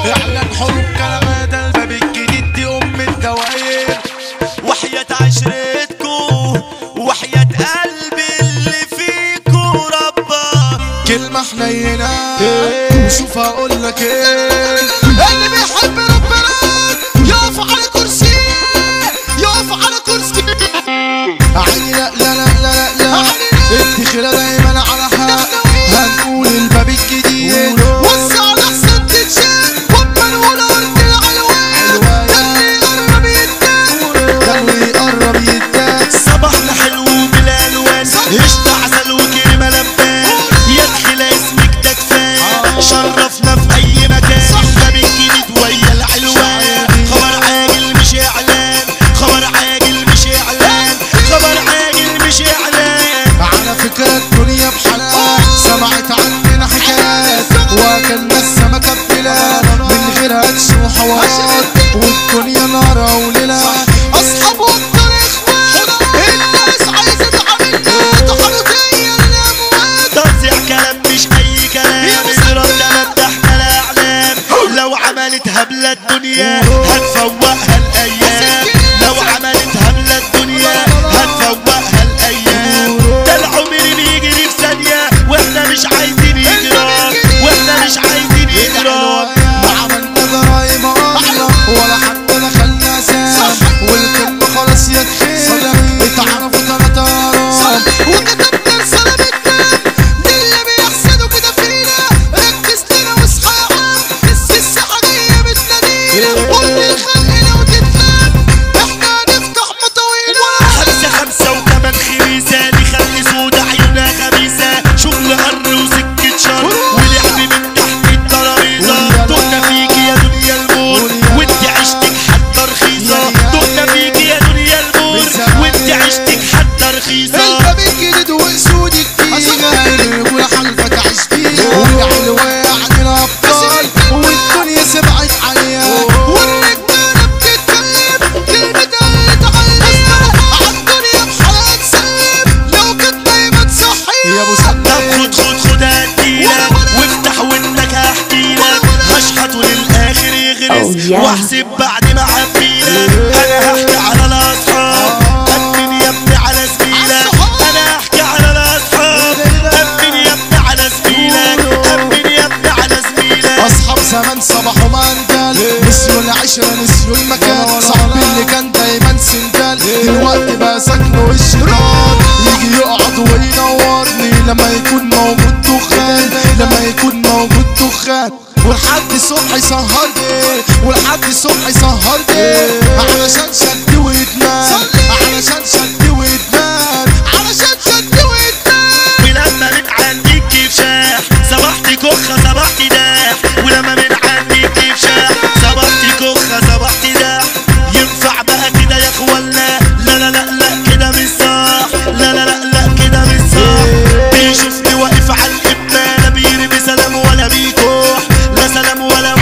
اعلان حروب كلمات الباب الجديد دي ام الدوائر وحياة عشرتكو وحياة قلبي اللي فيكو ربا كلمة حنينة شوف هقول لك ايه اللي بيحب ربنا يقف على كرسي يقف على كرسي عيني لا لا لا لا لا الدخلة دايما على حق هنقول الباب الجديد وسع لحسن تتشاف وابا نقول ارض العلوان ده اللي يقرب يداك ده اللي يقرب يداك صباحنا حلو بلا الوان قشطة عسل وكريمة لبان يدخل اسمك ده كفاية شرفنا في اي مكان باب الجديد ويا العلوان خبر عاجل مش اعلان خبر عاجل مش اعلان خبر عاجل مش اعلان على فكرة الدنيا بحالها سمعت عننا حكايات واكلنا السمكة ببلاد من غير هدش وحوارات والدنيا نار وليلة أصحاب والطريق اخوات الناس عايزة تعاملنا تحرطية الأموات توزيع كلام مش اي كلام اضرب تمدح على اعلام لو عملت هبلة الدنيا هتفوقها الايام لو عملت هبلة الدنيا هتفوقها الايام ده العمر بيجري في ثانية واحنا مش عايزين يجرام واحنا مش عايزين يجرام ما عملنا جرايم أصلا ولا حتى دخلنا سام والكلمة خلاص يا تخيل اتعرفوا تلاتة أرام وكتبنا رسالة بتنام للي بيحسدوا كده فينا ركز لنا واصحى يا عم الساحة جاية بتنادينا قول للخلق لو تتلام احنا هنفتح مطاوينا خمسة خمسة وكمان خميسة دي خلي سودا عيونها خبيثة شغل قر وسكة شر ولعب من تحت الترابيزة دقنا فيكي يا دنيا المور وانت عشتك حتى رخيصة دقنا فيكي يا دنيا المور وانت عشتك حتى رخيصة الباب الجديد واسود الجديدة يقول حلفك عيش فيها والعلوة عن الأبطال والدنيا سبعت عليها والرجالة بتتكلم كلمة تتعلم عالدنيا بحالها تسلم لو كنت دايما تصحي يا أبو طب خد خد خد هديلك وافتح ودنك هحكيلك هشحته للاخر يغرس Oh, yeah. واحسب بعد ما عبيلك انا هحكي على الاصحاب امن يا ابني على زميلك انا هحكي على الاصحاب امن يا ابني على زميلك امن يا ابني على زميلك اصحاب زمان صباحوا مندل نسيوا العشرة نسيوا المكان صاحبي اللي كان دايما سندال دلوقتي بقى سكنه الشيطان يجي يقعد وينورني لما يكون موجود دخان لما يكون موجود دخان ولحد الصبح يسهرني ولحد الصبح يسهرني علشان شد ويدمان علشان شد ويدمان علشان شد ويدمان ولما من عندك كيف شاح صبحتي كخة صبحتي داح ولما من عندك كيف شاح صبحتي كخة صبحتي داح ينفع بقى كده يا اخوانا لا لا لا لا كده مش صح لا لا لا لا كده مش صح بيشوفني واقف على القمة لا بيرمي سلام ولا بيكوح لا سلام ولا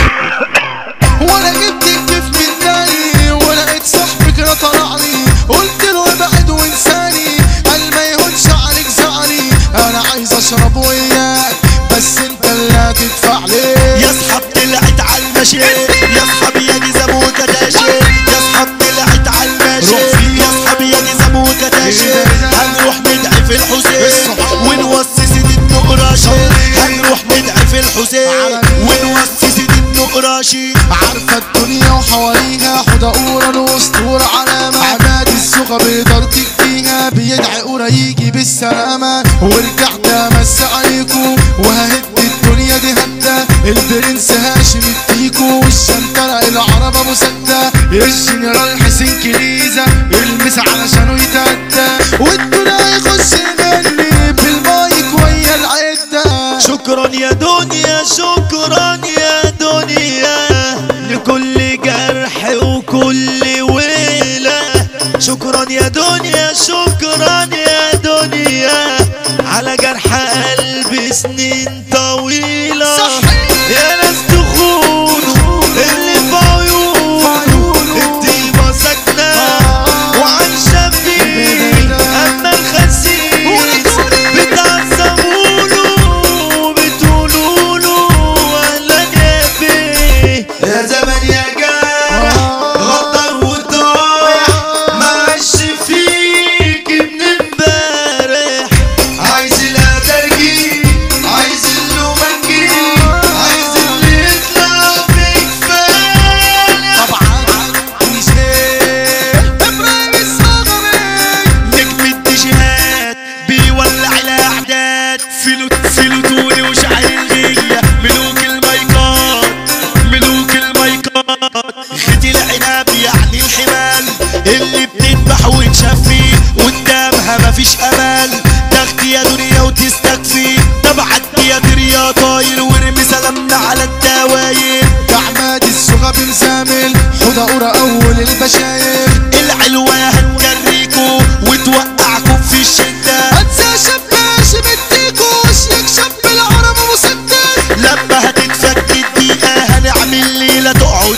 ولا جبت كيف من تاني ولقيت صاحبي كده طلع لي قلت له ابعد وانساني قال ما يهونش عليك زعلي انا عايز اشرب وياك بس انت اللي هتدفع لي يا اصحاب طلعت على المشي يا اصحاب يا جزم وكتاشي يا اصحاب طلعت على المشي يا اصحاب يا جزم وكتاشي هنروح ندعي في الحسين ونوصي سيد النقراشي هنروح ندعي في الحسين ونوصي سيد النقراشي عارفة الدنيا وحواليها حدقورة الأسطورة علامة عماد السوق بإدارتك فيها بيدعي قرا يجي بالسلامة ورجعت أمس عليكم وههد الدنيا دي هدى البرنس هاشم التيكو والشنطرة العربة مسدة الجنرال حسين كليزة المس علشانه يتهدى والدنيا يخش مني بالمايك ويا العدة شكرا يا دنيا شكرا يا دنيا لكل جرح وكل ويلة شكرا يا دنيا شكرا يا دنيا على جرح قلبي سنين طويلة يا ناس تخونوا اللي في عيونه الطيبة ساكنة وعن شبيه أما الخسيس بتعصبوا له بتقولوا له أهلا يا بيه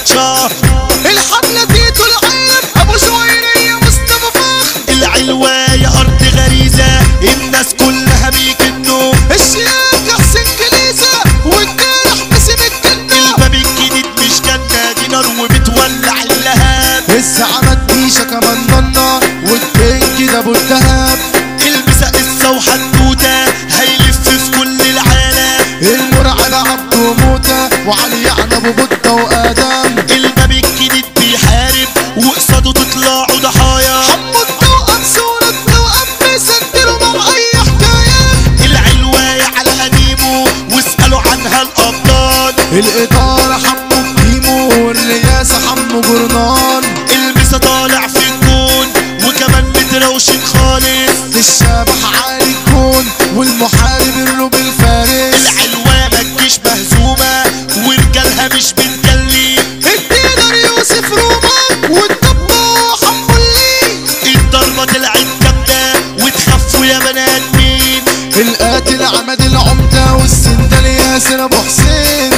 شهر الحملة دي العيب ابو زويرية مصطفى فخر العلواية ارض غريزة الناس كلها بيك النوم الشياكة حسين كنيسة والجرح باسم الجنة الباب الجديد مش جنة دي نار وبتولع اللهاب الزعمة ديشة كمان ننا والبين كده ابو الدهب المسا قصة وحدوتة هيلف في كل العالم المرعب عبده موتة وعلي يعني ابو بطة وادم الباب الجديد بيحارب وقصاده تطلعوا ضحايا حمو التوأم صورة التوأم بيسجلوا مع اي حكاية العلواية على قديمه واسألوا عنها الأبطال الإدارة حمو كيمو والرئاسة حمو جرنان المسا طالع في الكون وكمان متروشن خالص الشبح عالي الكون والمحارب الروب الفارس العلواية متجيش مهزومة ورجالها مش بتجلي الدينار يوسف روما والدبة حمو اللي الضربة طلعت جامدة وتخافوا يا بنات مين القاتل عماد العمدة والسندال ياسر ابو حسين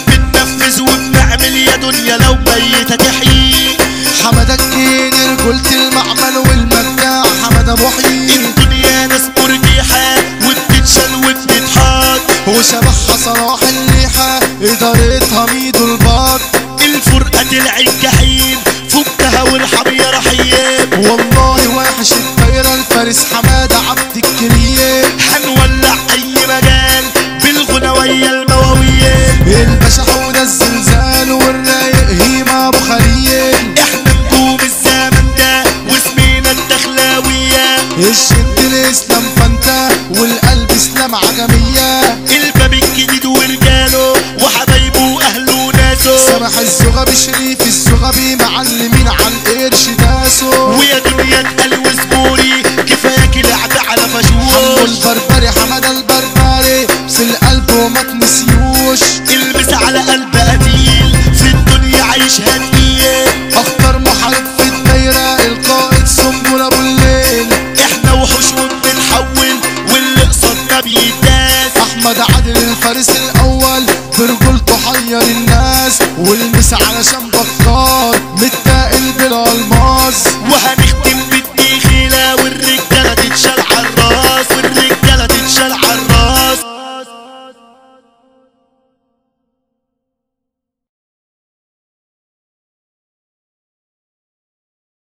بننفذ وبنعمل يا دنيا لو ميتة تحيي حمد الكين رجولة المعمل والمجدع حمد ابو حيين الدنيا ناس مرجحة وبتتشال وبتتحط وشبحها صلاح الليحة إدارتها ميدو البار الفرقة طلعت جحيم فكها وارحم يا رحيم والله وحش الطايرة الفارس حمادة عبد الكريم هنولع اي مجال بالغنوية المواويل الباشا حوده الزلزال والرايق هيما ابو خليل احنا نجوم الزمن ده واسمينا الدخلاوية الشد الاسلام فانتا والقلب اسلام عجمية الباب الجديد ورجاله وحبايبه واهله وناسه سمح الزغبي شريف الزغبي معلمين عن قرش داسو ويا دنيا اتقل وزبوري كفاياك لعب على حمو فشوش البربري حمد البربري بس القلب وما تنسيوش البس على قلب قتيل في الدنيا عايشها تقيل اخطر محارب في الدايرة القائد سنبل ابو الليل احنا وحوش وبنحول واللي قصادنا بيداس احمد عادل الفارس الاول برجولته حير الناس والمس على شم